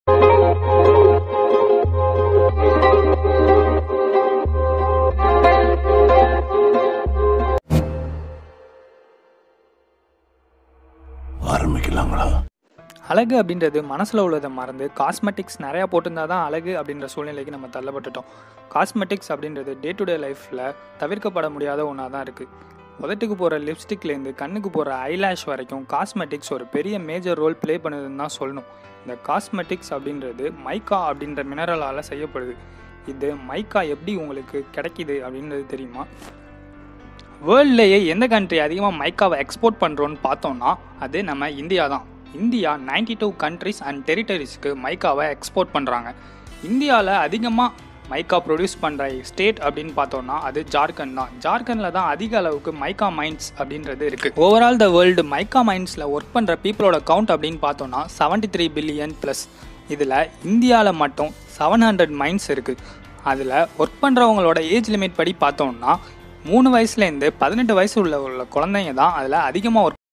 ஆரம்பிக்கலாங்களா அழகு அப்படின்றது மனசில் உள்ளதை மறந்து காஸ்மெட்டிக்ஸ் நிறையா போட்டிருந்தா தான் அழகு அப்படின்ற சூழ்நிலைக்கு நம்ம தள்ளப்பட்டுட்டோம் காஸ்மெட்டிக்ஸ் அப்படின்றது டே டு டே லைஃப்பில் தவிர்க்கப்பட முடியாத ஒன்றா தான் இருக்குது உதட்டுக்கு போகிற லிப்ஸ்டிக்லேருந்து கண்ணுக்கு போகிற ஐலாஷ் வரைக்கும் காஸ்மெட்டிக்ஸ் ஒரு பெரிய மேஜர் ரோல் ப்ளே பண்ணுதுன்னு தான் சொல்லணும் இந்த காஸ்மெட்டிக்ஸ் அப்படின்றது மைக்கா அப்படின்ற மினரலால் செய்யப்படுது இது மைக்கா எப்படி உங்களுக்கு கிடைக்கிது அப்படின்றது தெரியுமா வேர்ல்ட்லேயே எந்த கண்ட்ரி அதிகமாக மைக்காவை எக்ஸ்போர்ட் பண்ணுறோன்னு பார்த்தோம்னா அது நம்ம இந்தியா தான் இந்தியா 92 டூ கண்ட்ரிஸ் அண்ட் டெரிட்டரிஸ்க்கு மைக்காவை எக்ஸ்போர்ட் பண்ணுறாங்க இந்தியாவில் அதிகமாக மைக்கா ப்ரொடியூஸ் பண்ணுற ஸ்டேட் அப்படின்னு பார்த்தோம்னா அது ஜார்க்கண்ட் தான் ஜார்க்கண்டில் தான் அதிக அளவுக்கு மைக்கா மைன்ஸ் அப்படின்றது இருக்குது ஓவரால் த வேர்ல்டு மைக்கா மைன்ஸில் ஒர்க் பண்ணுற பீப்புளோட கவுண்ட் அப்படின்னு பார்த்தோம்னா 73 த்ரீ பில்லியன் ப்ளஸ் இதில் இந்தியாவில் மட்டும் செவன் ஹண்ட்ரட் மைன்ஸ் இருக்குது அதில் ஒர்க் பண்ணுறவங்களோட ஏஜ் லிமிட் படி பார்த்தோம்னா மூணு வயசுலேருந்து பதினெட்டு வயசு உள்ள உள்ள குழந்தைங்க தான் அதில் அதிகமாக ஒர்க்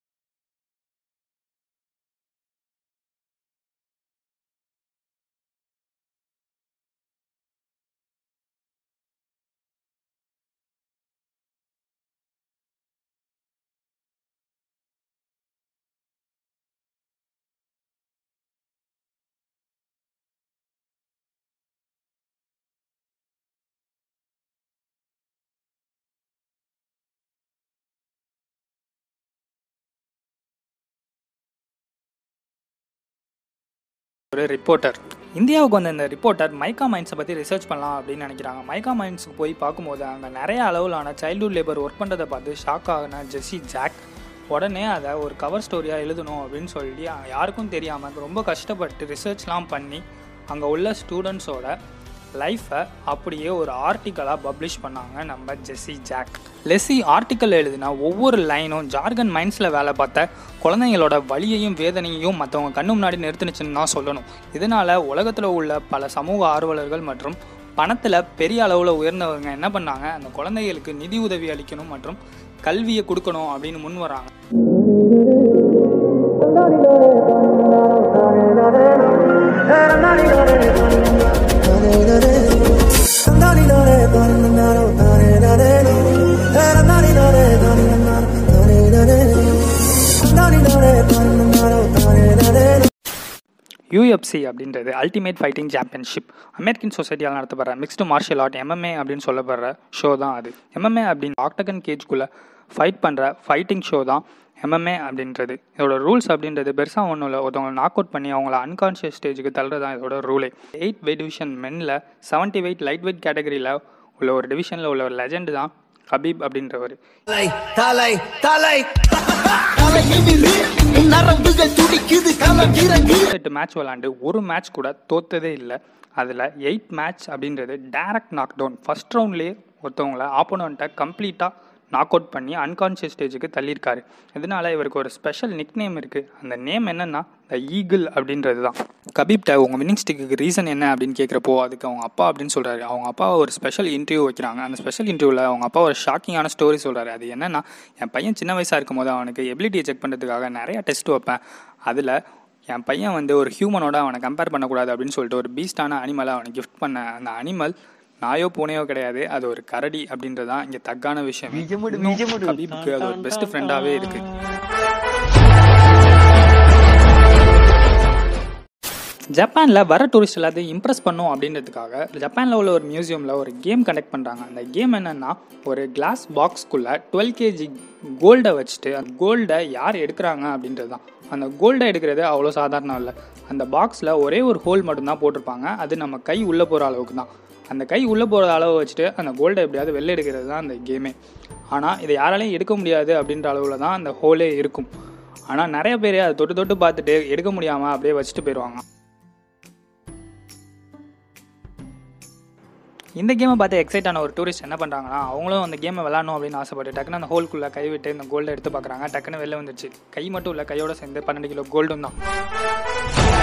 ஒரு ரிப்போர்ட்டர் இந்தியாவுக்கு வந்த இந்த ரிப்போர்ட்டர் மைக்கா மைன்ஸை பற்றி ரிசர்ச் பண்ணலாம் அப்படின்னு நினைக்கிறாங்க மைக்கா மைன்ஸுக்கு போய் பார்க்கும்போது அங்கே நிறைய அளவிலான சைல்ட்ஹுட் லேபர் ஒர்க் பண்ணுறதை பார்த்து ஷாக் ஆகின ஜெஸ்ஸி ஜாக் உடனே அதை ஒரு கவர் ஸ்டோரியாக எழுதணும் அப்படின்னு சொல்லி யாருக்கும் தெரியாமல் ரொம்ப கஷ்டப்பட்டு ரிசர்ச்லாம் பண்ணி அங்கே உள்ள ஸ்டூடெண்ட்ஸோட லைஃப்பை அப்படியே ஒரு ஆர்டிக்கலாக பப்ளிஷ் பண்ணாங்க நம்ம ஜெஸ்ஸி ஜாக் லெஸ்ஸி ஆர்டிக்கல் எழுதினா ஒவ்வொரு லைனும் ஜார்கன் மைண்ட்ஸில் வேலை பார்த்த குழந்தைங்களோட வலியையும் வேதனையையும் மற்றவங்க கண்ணு முன்னாடி நிறுத்துனுச்சுன்னு தான் சொல்லணும் இதனால் உலகத்தில் உள்ள பல சமூக ஆர்வலர்கள் மற்றும் பணத்தில் பெரிய அளவில் உயர்ந்தவங்க என்ன பண்ணாங்க அந்த குழந்தைகளுக்கு நிதி உதவி அளிக்கணும் மற்றும் கல்வியை கொடுக்கணும் அப்படின்னு முன் வராங்க யூஎஃப்சி அப்படின்றது அல்டிமேட் ஃபைட்டிங் சாம்பியன்ஷிப் அமெரிக்கன் சொசைட்டியால் நடத்தப்படுற மிக்ஸ்டு மார்ஷியல் ஆர்ட் எம்எம்ஏ அப்படின்னு சொல்லப்படுற ஷோ தான் அது எம்எம்ஏ அப்படின்னு ஆக்டகன் கேஜ்குள்ளே ஃபைட் பண்ணுற ஃபைட்டிங் ஷோ தான் எம்எம்ஏ அப்படின்றது இதோட ரூல்ஸ் அப்படின்றது பெருசாக ஒன்றும் இல்லை ஒருத்தவங்களை நாக் அவுட் பண்ணி அவங்கள அன்கான்ஷியஸ் ஸ்டேஜுக்கு தள்ளுறது தான் இதோட ரூலே எயிட் வெயிட் டிவிஷன் மென்னில் செவன்ட்டி வெயிட் லைட் வெயிட் கேட்டகரியில் உள்ள ஒரு டிவிஷனில் உள்ள ஒரு லெஜெண்ட் தான் ஹபீப் அப்படின்றவர் தலை தலை தலை தலையினிலே நரம்புகள் துடிக்குது களம் இறங்கு எட்டு மேட்ச் விளாண்டு ஒரு மேட்ச் கூட தோத்ததே இல்லை அதில் எயிட் மேட்ச் அப்படின்றது டேரக்ட் நாக் டவுன் ஃபஸ்ட் ரவுண்ட்லேயே ஒருத்தவங்கள ஆப்போனண்ட்டை கம்ப்ளீட்டாக நாக் அவுட் பண்ணி அன்கான்ஷியஸ் ஸ்டேஜுக்கு தள்ளியிருக்காரு இதனால இவருக்கு ஒரு ஸ்பெஷல் நிக் நேம் இருக்குது அந்த நேம் என்னன்னா த ஈகிள் அப்படின்றது தான் கபீப்ட உங்கள் வின்னிங் ஸ்டிக்கு ரீசன் என்ன அப்படின்னு கேட்குறப்போ அதுக்கு அவங்க அப்பா அப்படின்னு சொல்கிறாரு அவங்க அப்பா ஒரு ஸ்பெஷல் இன்டர்வியூ வைக்கிறாங்க அந்த ஸ்பெஷல் இன்டர்வியூவில் அவங்க அப்பா ஒரு ஷாக்கிங்கான ஸ்டோரி சொல்கிறாரு அது என்னன்னா என் பையன் சின்ன வயசாக இருக்கும் போது அவனுக்கு எபிலிட்டியை செக் பண்ணுறதுக்காக நிறையா டெஸ்ட் வைப்பேன் அதில் என் பையன் வந்து ஒரு ஹியூமனோட அவனை கம்பேர் பண்ணக்கூடாது அப்படின்னு சொல்லிட்டு ஒரு பீஸ்டான அனிமலை அவனுக்கு கிஃப்ட் பண்ண அந்த அனிமல் நாயோ பூனையோ கிடையாது அது ஒரு கரடி அப்படின்றது தான் இங்கே தக்கான விஷயம் இன்னும் கபீப்க்கு அது ஒரு பெஸ்ட் ஃப்ரெண்டாகவே இருக்குது ஜப்பானில் வர டூரிஸ்ட் எல்லாத்தையும் இம்ப்ரெஸ் பண்ணும் அப்படின்றதுக்காக ஜப்பானில் உள்ள ஒரு மியூசியமில் ஒரு கேம் கண்டக்ட் பண்ணுறாங்க அந்த கேம் என்னென்னா ஒரு கிளாஸ் பாக்ஸ்க்குள்ளே டுவெல் கேஜி கோல்டை வச்சுட்டு அந்த கோல்டை யார் எடுக்கிறாங்க அப்படின்றது தான் அந்த கோல்டை எடுக்கிறது அவ்வளோ சாதாரணம் இல்லை அந்த பாக்ஸில் ஒரே ஒரு ஹோல் மட்டும்தான் போட்டிருப்பாங்க அது நம்ம கை உள்ளே போகிற அளவுக்கு தான் அந்த கை உள்ளே போகிற அளவை வச்சுட்டு அந்த கோல்டை எப்படியாவது வெளில எடுக்கிறது தான் அந்த கேமே ஆனால் இதை யாராலையும் எடுக்க முடியாது அப்படின்ற அளவில் தான் அந்த ஹோலே இருக்கும் ஆனால் நிறைய பேர் அதை தொட்டு தொட்டு பார்த்துட்டு எடுக்க முடியாமல் அப்படியே வச்சுட்டு போயிடுவாங்க இந்த கேமை பார்த்து எக்ஸைட் ஆன ஒரு டூரிஸ்ட் என்ன பண்ணுறாங்கன்னா அவங்களும் அந்த கேமை விளாடணும் அப்படின்னு ஆசைப்பட்டு டக்குன்னு அந்த ஹோல்குள்ளே கை விட்டு இந்த கோல்டை எடுத்து பார்க்குறாங்க டக்குன்னு வெளில வந்துருச்சு கை மட்டும் இல்லை கையோட சேர்ந்து பன்னெண்டு கிலோ கோல்டும் தான்